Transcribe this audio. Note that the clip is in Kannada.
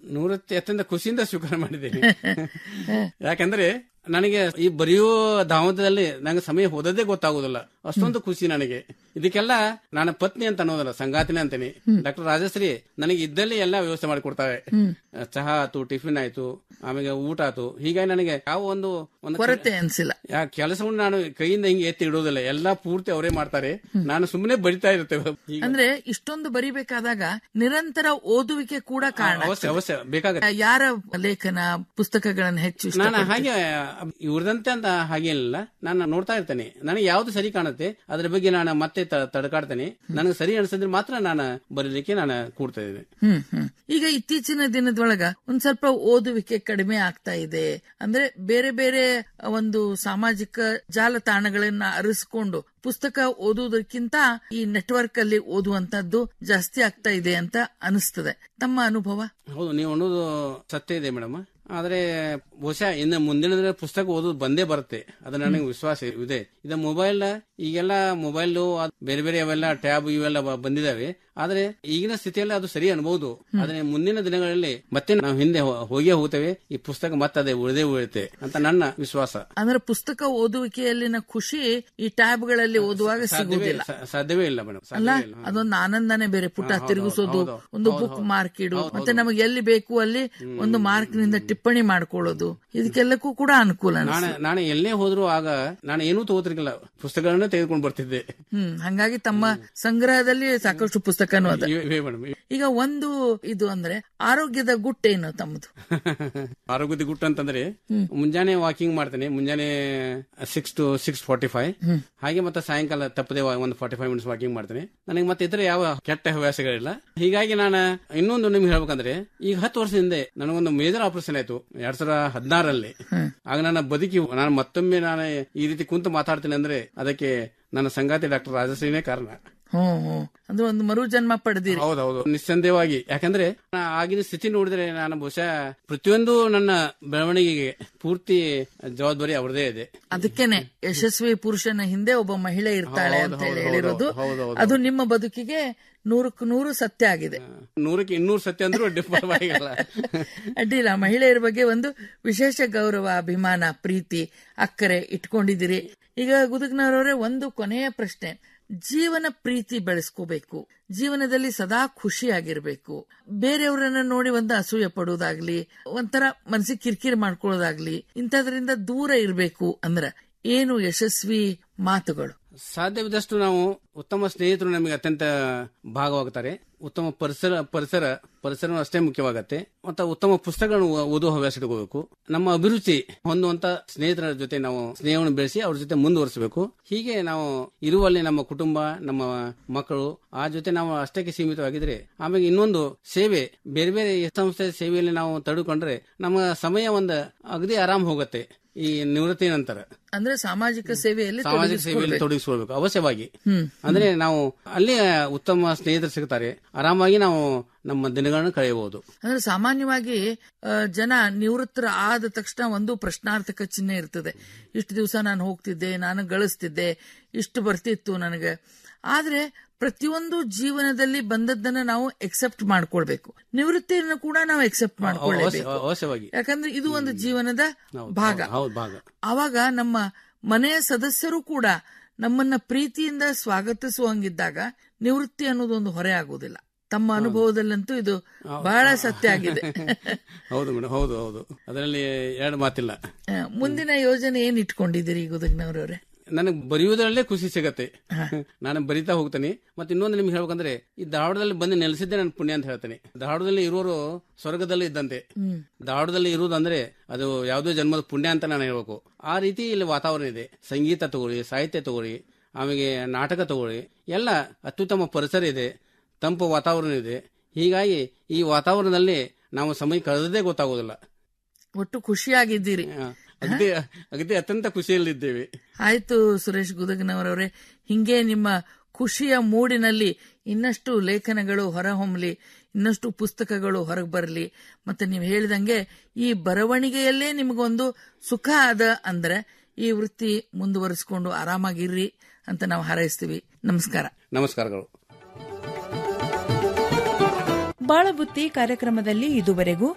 ನೂರತ್ತಿ ಅತ್ಯಂತ ಖುಷಿಯಿಂದ ಸ್ವೀಕಾರ ಮಾಡಿದ್ದೇನೆ ಯಾಕಂದ್ರೆ ನನಗೆ ಈ ಬರೆಯೋ ಧಾವಂತದಲ್ಲಿ ನಂಗೆ ಸಮಯ ಹೋದದ್ದೇ ಗೊತ್ತಾಗುದಿಲ್ಲ ಅಷ್ಟೊಂದು ಖುಷಿ ನನಗೆ ಇದಕ್ಕೆಲ್ಲ ನಾನು ಪತ್ನಿ ಅಂತ ಅನ್ನೋದಲ್ಲ ಸಂಗಾತಿನೇ ಅಂತೀನಿ ಡಾಕ್ಟರ್ ರಾಜಶ್ರೀ ನನಗೆ ಇದ್ದಲ್ಲಿ ಎಲ್ಲ ವ್ಯವಸ್ಥೆ ಮಾಡಿಕೊಡ್ತಾವೆ ಚಹಾ ಆತು ಟಿಫಿನ್ ಆಯ್ತು ಆಮೇಲೆ ಊಟ ಆತು ಹೀಗಾಗಿ ನನಗೆ ಯಾವ ಒಂದು ಒಂದು ಕೊರತೆ ಅನ್ಸಿಲ್ಲ ಯಾ ಕೆಲಸವನ್ನು ನಾನು ಕೈಯಿಂದ ಹಿಂಗೆ ಎತ್ತಿ ಇಡೋದಿಲ್ಲ ಎಲ್ಲಾ ಪೂರ್ತಿ ಅವರೇ ಮಾಡ್ತಾರೆ ನಾನು ಸುಮ್ಮನೆ ಬರಿತಾ ಇರ್ತೇವೆ ಈಗ ಅಂದ್ರೆ ಇಷ್ಟೊಂದು ಬರಿಬೇಕಾದಾಗ ನಿರಂತರ ಓದುವಿಕೆ ಕೂಡ ಕಾರಣ ಅವಶ್ಯ ಅವಶ್ಯ ಬೇಕಾಗತ್ತೆ ಯಾರ ಲೇಖನ ಪುಸ್ತಕಗಳನ್ನು ಹೆಚ್ಚು ಇಷ್ಟ ನಾನು ಹಾಗೆ ಇವ್ರದಂತೆ ಅಂತ ಹಾಗೆ ಇಲ್ಲ ನಾನು ನೋಡ್ತಾ ಇರ್ತೇನೆ ನನಗೆ ಯಾವ್ದು ಸರಿ ಕಾಣುತ್ತೆ ಅದ್ರ ಬಗ್ಗೆ ನಾನು ಮತ್ತೆ ತ- ತಡ್ಕಾಡ್ತೇನೆ ನನಗೆ ಸರಿ ಅನ್ಸಿದ್ರೆ ಮಾತ್ರ ನಾನು ಬರೀಲಿಕ್ಕೆ ನಾನು ಕೂಡ್ತಾ ಇದ್ದೇನೆ ಹ್ಮ್ ಹ್ಮ್ ಈಗ ಇತ್ತೀಚಿನ ದಿನದೊಳಗ ಒಂದ್ ಸ್ವಲ್ಪ ಓದುವಿಕೆ ಕಡಿಮೆ ಆಗ್ತಾ ಇದೆ ಅಂದ್ರೆ ಬೇರೆ ಬೇರೆ ಒಂದು ಸಾಮಾಜಿಕ ಜಾಲತಾಣಗಳನ್ನ ಅರಿಸ್ಕೊಂಡು ಪುಸ್ತಕ ಓದುವುದಕ್ಕಿಂತ ಈ ನೆಟ್ವರ್ಕ್ ಅಲ್ಲಿ ಓದುವಂತದ್ದು ಜಾಸ್ತಿ ಆಗ್ತಾ ಇದೆ ಅಂತ ಅನಿಸ್ತದೆ ತಮ್ಮ ಅನುಭವ ಹೌದು ನೀವು ಅನ್ನೋದು ಸತ್ಯ ಇದೆ ಮೇಡಮ್ ಆದ್ರೆ ಬಹುಶಃ ಇನ್ನು ಮುಂದಿನ ದಿನ ಪುಸ್ತಕ ಓದೋದು ಬಂದೇ ಬರುತ್ತೆ ಅದು ನನಗೆ ವಿಶ್ವಾಸ ಇದೆ ಇದು ಮೊಬೈಲ್ ಈಗೆಲ್ಲ ಮೊಬೈಲ್ ಬೇರೆ ಬೇರೆ ಅವೆಲ್ಲ ಟ್ಯಾಬ್ ಇವೆಲ್ಲ ಬ- ಬಂದಿದಾವೆ ಆದ್ರೆ ಈಗಿನ ಸ್ಥಿತಿಯಲ್ಲಿ ಅದು ಸರಿ ಅನ್ಬಹುದು ಆದ್ರೆ ಮುಂದಿನ ದಿನಗಳಲ್ಲಿ ಮತ್ತೆ ನಾವು ಹಿಂದೆ ಹೋ- ಹೋಗೇ ಹೋಗ್ತೇವೆ ಈ ಪುಸ್ತಕ ಮತ್ತೆ ಅದೇ ಉಳಿದೇ ಉಳಿಯುತ್ತೆ ಅಂತ ನನ್ನ ವಿಶ್ವಾಸ ಅಂದ್ರೆ ಪುಸ್ತಕ ಓದುವಿಕೆಯಲ್ಲಿನ ಖುಷಿ ಈ ಟ್ಯಾಬ್ಗಳಲ್ಲಿ ಓದುವಾಗ ಸಾಧ್ಯವೇ ಸಿಗುವುದಿಲ್ಲ ಸಾ- ಸಾಧ್ಯವೇ ಇಲ್ಲ ಮೇಡಮ್ ಅಲ್ಲ ಸಾಧ್ಯವೇ ಇಲ್ಲ ಅದೊಂದು ಆನಂದನೇ ಬೇರೆ ಪುಟ ಹೌದು, ತಿರುಗಿಸೋದು ಹೌದು, ಒಂದು ಹೌದು, ಬುಕ್ ಹೌದು. ಮಾರ್ಕ್ ಇಡು ಹೌದು, ಮತ್ತೆ ಹೌದು. ನಮಗೆ ಎಲ್ಲಿ ಬೇಕು ಅಲ್ಲಿ ಒಂದು ಮಾರ್ಕ್ ನಿಂದ ಟಿಪ್ಪಣಿ ಮಾಡ್ಕೊಳ್ಳೋದು ಇದಕ್ಕೆಲ್ಲಕ್ಕೂ ಕೂಡ ಅನುಕೂಲ ನಾನು ಅನಿಸ್ತದೆ. ನಾನು ಎಲ್ಲೇ ಹೋದ್ರು ಆಗ ನಾನು ಏನೂ ತಗೋತಿರ್ಲಿಲ್ಲ ಪುಸ್ತಕಗಳನ್ನ ತೆಗೆದುಕೊಂಡು ಬರ್ತಿದ್ದೆ ಹ್ಮ್ ಹಂಗಾಗಿ ತಮ್ಮ ಸಂಗ್ರಹದಲ್ಲಿ ಸಾಕಷ್ಟು ಪುಸ್ತಕನೂ ಅದ ಇವೆ- ಇವೆ ಮೇಡಮ್ ಈಗ ಒಂದು ಇದು ಅಂದ್ರೆ ಆರೋಗ್ಯದ ಗುಟ್ಟೇನು ತಮ್ಮದು ಆರೋಗ್ಯದ ಗುಟ್ಟು ಅಂತಂದ್ರೆ ಮುಂಜಾನೆ ವಾಕಿಂಗ್ ಮಾಡ್ತೇನೆ ಮುಂಜಾನೆ six to six forty five ಹಾಗೆ ಮತ್ತೆ ಸಾಯಂಕಾಲ ತಪ್ಪದೆ ಒಂದು ಫಾರ್ಟಿ ಫೈವ್ ಮಿನಿಟ್ಸ್ ವಾಕಿಂಗ್ ಮಾಡ್ತೇನೆ ನನಗೆ ಮತ್ತೆ ಇತರ ಯಾವ ಕೆಟ್ಟ ಹವ್ಯಾಸಗಳಿಲ್ಲ ಹೀಗಾಗಿ ನಾನು ಇನ್ನೊಂದು ನಿಮ್ಗೆ ಹೇಳ್ಬೇಕಂದ್ರೆ ಈಗ ಹತ್ತು ವರ್ಷದ ಹಿಂದೆ ನನಗೊಂದು ಮೇಜರ್ ಆಪರೇಷನ್ ಆಯ್ತು ಎರಡ್ ಸಾವಿರ ಹದಿನಾರರಲ್ಲಿ ಆಗ ನನ್ನ ಬದುಕಿ ನಾನು ಮತ್ತೊಮ್ಮೆ ನಾನು ಈ ರೀತಿ ಕುಂತು ಮಾತಾಡ್ತೇನೆ ಅಂದ್ರೆ ಅದಕ್ಕೆ ನನ್ನ ಸಂಗಾತಿ ಡಾಕ್ಟರ್ ರಾಜಶ್ರೀನೇ ಕಾರಣ ಹ್ಮ್ ಹ್ಮ್ ಅಂದ್ರೆ ಒಂದು ಮರು ಜನ್ಮ ಪಡೆದಿರಿ ಹೌದೌದು ನಿಸ್ಸಂದೇಹವಾಗಿ ಯಾಕಂದ್ರೆ ನಾ ಆಗಿನ ಸ್ಥಿತಿ ನೋಡಿದ್ರೆ ನಾನು ಬಹುಶಃ ಪ್ರತಿಯೊಂದು ನನ್ನ ಬೆಳವಣಿಗೆಗೆ ಪೂರ್ತಿ ಜವಾಬ್ದಾರಿ ಅವ್ರದೇ ಇದೆ ಅದಕ್ಕೇನೆ ಯಶಸ್ವಿ ಪುರುಷನ ಹಿಂದೆ ಒಬ್ಬ ಮಹಿಳೆ ಇರ್ತಾಳೆ ಹೌದು, ಅಂತ ಹೇಳಿ ಹೌದು, ಹೇಳಿರೋದು ಹೌದು, ಹೌದು. ಅದು ನಿಮ್ಮ ಬದುಕಿಗೆ ನೂರಕ್ಕೆ ನೂರು ಸತ್ಯ ಆಗಿದೆ ನೂರಕ್ಕೆ ಇನ್ನೂರು ಸತ್ಯ ಅಂದ್ರೂ ಡಿಫರ್ ಅಡ್ಡಿಲ್ಲ ಮಹಿಳೆಯರ ಬಗ್ಗೆ ಒಂದು ವಿಶೇಷ ಗೌರವ ಅಭಿಮಾನ ಪ್ರೀತಿ ಅಕ್ಕರೆ ಇಟ್ಕೊಂಡಿದ್ದೀರಿ ಈಗ ಗುದುಗ್ನವರವರೇ ಒಂದು ಕೊನೆಯ ಪ್ರಶ್ನೆ ಜೀವನ ಪ್ರೀತಿ ಬೆಳೆಸ್ಕೋಬೇಕು ಜೀವನದಲ್ಲಿ ಸದಾ ಖುಷಿಯಾಗಿರ್ಬೇಕು ಬೇರೆಯವರನ್ನ ನೋಡಿ ಒಂದು ಅಸೂಯೆ ಪಡುವುದಾಗ್ಲಿ ಒಂಥರ ಮನಸ್ಸಿಗೆ ಕಿರಿಕಿರಿ ಮಾಡ್ಕೊಳ್ಳೋದಾಗ್ಲಿ ಇಂಥದ್ರಿಂದ ದೂರ ಇರಬೇಕು ಅಂದ್ರ ಏನು ಯಶಸ್ವಿ ಮಾತುಗಳು ಸಾಧ್ಯವಿದಷ್ಟು ನಾವು ಉತ್ತಮ ಸ್ನೇಹಿತರು ನಮಗೆ ಅತ್ಯಂತ ಭಾಗವಾಗುತ್ತಾರೆ ಉತ್ತಮ ಪರಿಸರ ಪರಿಸರ ಪರಿಸರ ಅಷ್ಟೇ ಮುಖ್ಯವಾಗತ್ತೆ ಮತ್ತು ಉತ್ತಮ ಪುಸ್ತಕಗಳನ್ನು ಓ- ಓದುವ ಹವ್ಯಾಸ ಇಟ್ಕೋಬೇಕು ನಮ್ಮ ಅಭಿರುಚಿ ಹೊಂದುವಂತ ಸ್ನೇಹಿತರ ಜೊತೆ ನಾವು ಸ್ನೇಹವನ್ನು ಬೆಳೆಸಿ ಅವ್ರ ಜೊತೆ ಮುಂದುವರಿಸಬೇಕು ಹೀಗೆ ನಾವು ಇರುವಲ್ಲಿ ನಮ್ಮ ಕುಟುಂಬ ನಮ್ಮ ಮಕ್ಕಳು ಆ ಜೊತೆ ನಾವು ಅಷ್ಟಕ್ಕೆ ಸೀಮಿತವಾಗಿದ್ರೆ ಆಮೇಲೆ ಇನ್ನೊಂದು ಸೇವೆ ಬೇರೆ ಬೇರೆ ಸಂಸ್ಥೆ ಸೇವೆಯಲ್ಲಿ ನಾವು ತಡೆದುಕೊಂಡ್ರೆ ನಮ್ಮ ಸಮಯ ಒಂದು ಅಗದಿ ಆರಾಮ್ ಹೋಗುತ್ತೆ ಈ ನಿವೃತ್ತಿ ನಂತರ ಅಂದ್ರೆ ಸಾಮಾಜಿಕ ಸೇವೆಯಲ್ಲಿ ಸಾಮಾಜಿಕ ಸೇವೆಯಲ್ಲಿ ತೊಡಗಿಸ್ಕೊಳ್ಬೇಕು. ತೊಡಗಿಸಿಕೊಳ್ಬೇಕು ಅವಶ್ಯವಾಗಿ ಹ್ಮ್. ಅಂದ್ರೆ ನಾವು ಅಲ್ಲಿ ಉತ್ತಮ ಸ್ನೇಹಿತರು ಸಿಗ್ತಾರೆ ಆರಾಮಾಗಿ ನಾವು ನಮ್ಮ ದಿನಗಳನ್ನು ಕಳೆಯಬಹುದು ಅಂದ್ರೆ ಸಾಮಾನ್ಯವಾಗಿ ಆ, ಜನ ನಿವೃತ್ತರ ಆದ ತಕ್ಷಣ ಒಂದು ಪ್ರಶ್ನಾರ್ಥಕ ಚಿಹ್ನೆ ಇರ್ತದೆ ಇಷ್ಟು ದಿವಸ ನಾನು ಹೋಗ್ತಿದ್ದೆ ನಾನು ಗಳಿಸ್ತಿದ್ದೆ ಇಷ್ಟು ಬರ್ತಿತ್ತು ನನಗೆ ಆದ್ರೆ ಪ್ರತಿಯೊಂದು ಜೀವನದಲ್ಲಿ ಬಂದದ್ದನ್ನ ನಾವು ಎಕ್ಸೆಪ್ಟ್ ಮಾಡ್ಕೊಳ್ಬೇಕು ನಿವೃತ್ತಿಯನ್ನು ಕೂಡ ನಾವು ಎಕ್ಸೆಪ್ಟ್ ಮಾಡ್ಕೊಳ್ಳೇಬೇಕು ಅವಶ್ಯವಾಗಿ ಯಾಕಂದ್ರೆ ಇದು ಒಂದು ಜೀವನದ ಹೌದು, ಭಾಗ ಹೌದು ಭಾಗ ಆವಾಗ ನಮ್ಮ ಮನೆಯ ಸದಸ್ಯರು ಕೂಡ ನಮ್ಮನ್ನ ಪ್ರೀತಿಯಿಂದ ಸ್ವಾಗತಿಸುವಂಗಿದ್ದಾಗ ನಿವೃತ್ತಿ ಅನ್ನೋದು ಒಂದು ಹೊರೆ ಆಗುವುದಿಲ್ಲ ತಮ್ಮ ಅನುಭವದಲ್ಲಂತೂ ಇದು ಬಹಳ ಸತ್ಯ ಆಗಿದೆ ಹೌದು ಮೇಡಮ್ ಹೌದು ಹೌದು ಅದರಲ್ಲಿ ಎರಡು ಮಾತಿಲ್ಲ ಆ, ಮುಂದಿನ ಯೋಜನೆ ಏನ್ ಇಟ್ಕೊಂಡಿದ್ದೀರಿ ಗುದಗ್ನವ್ರವ್ರೆ ನನಗೆ ಬರೆಯುವುದರಲ್ಲೇ ಖುಷಿ ಸಿಗತ್ತೆ ನಾನು ಬರಿತಾ ಹೋಗ್ತೇನೆ ಮತ್ತೆ ಇನ್ನೊಂದು ನಿಮ್ಗೆ ಹೇಳ್ಬೇಕಂದ್ರೆ ಈ ಧಾರವಾಡದಲ್ಲಿ ಬಂದು ನೆಲೆಸಿದ್ದೆ ನನ್ನ ಪುಣ್ಯ ಅಂತ ಹೇಳ್ತೇನೆ ಧಾರವಾಡದಲ್ಲಿ ಇರೋರು ಸ್ವರ್ಗದಲ್ಲಿ ಇದ್ದಂತೆ ಧಾರವಾಡದಲ್ಲಿ ಇರುವುದಂದ್ರೆ ಅದು ಯಾವುದೋ ಜನ್ಮದ ಪುಣ್ಯ ಅಂತ ನಾನು ಹೇಳ್ಬೇಕು ಆ ರೀತಿ ಇಲ್ಲಿ ವಾತಾವರಣ ಇದೆ ಸಂಗೀತ ತಗೊಳ್ಳಿ ಸಾಹಿತ್ಯ ತಗೊಳ್ಳಿ ಆಮೇಲೆ ನಾಟಕ ತಗೊಳ್ಳಿ ಎಲ್ಲ ಅತ್ಯುತ್ತಮ ಪರಿಸರ ಇದೆ ತಂಪು ವಾತಾವರಣ ಇದೆ ಹೀಗಾಗಿ ಈ ವಾತಾವರಣದಲ್ಲಿ ನಾವು ಸಮಯ ಕಳೆದದೇ ಗೊತ್ತಾಗೋದಿಲ್ಲ ಒಟ್ಟು ಖುಷಿಯಾಗಿದ್ದೀರಿ ಆ, ಅಗದಿ ಅಗದಿ ಅತ್ಯಂತ ಖುಷಿಯಲ್ಲಿದ್ದೇವೆ ಆಯ್ತು ಸುರೇಶ್ ಗುದಗ್ನವರವ್ರೆ ಹಿಂಗೆ ನಿಮ್ಮ ಖುಷಿಯ ಮೂಡಿನಲ್ಲಿ ಇನ್ನಷ್ಟು ಲೇಖನಗಳು ಹೊರಹೊಮ್ಮಲಿ ಇನ್ನಷ್ಟು ಪುಸ್ತಕಗಳು ಹೊರಗೆ ಬರಲಿ ಮತ್ತೆ ನೀವು ಹೇಳಿದಂಗೆ ಈ ಬರವಣಿಗೆಯಲ್ಲೇ ನಿಮಗೊಂದು ಸುಖ ಅದ ಅಂದ್ರೆ ಈ ವೃತ್ತಿ ಮುಂದುವರಿಸಿಕೊಂಡು ಆರಾಮಾಗಿರ್ರಿ ಅಂತ ನಾವು ಹಾರೈಸ್ತೀವಿ ನಮಸ್ಕಾರ ನಮಸ್ಕಾರಗಳು ಬಾಳಬುತ್ತಿ ಕಾರ್ಯಕ್ರಮದಲ್ಲಿ ಇದುವರೆಗೂ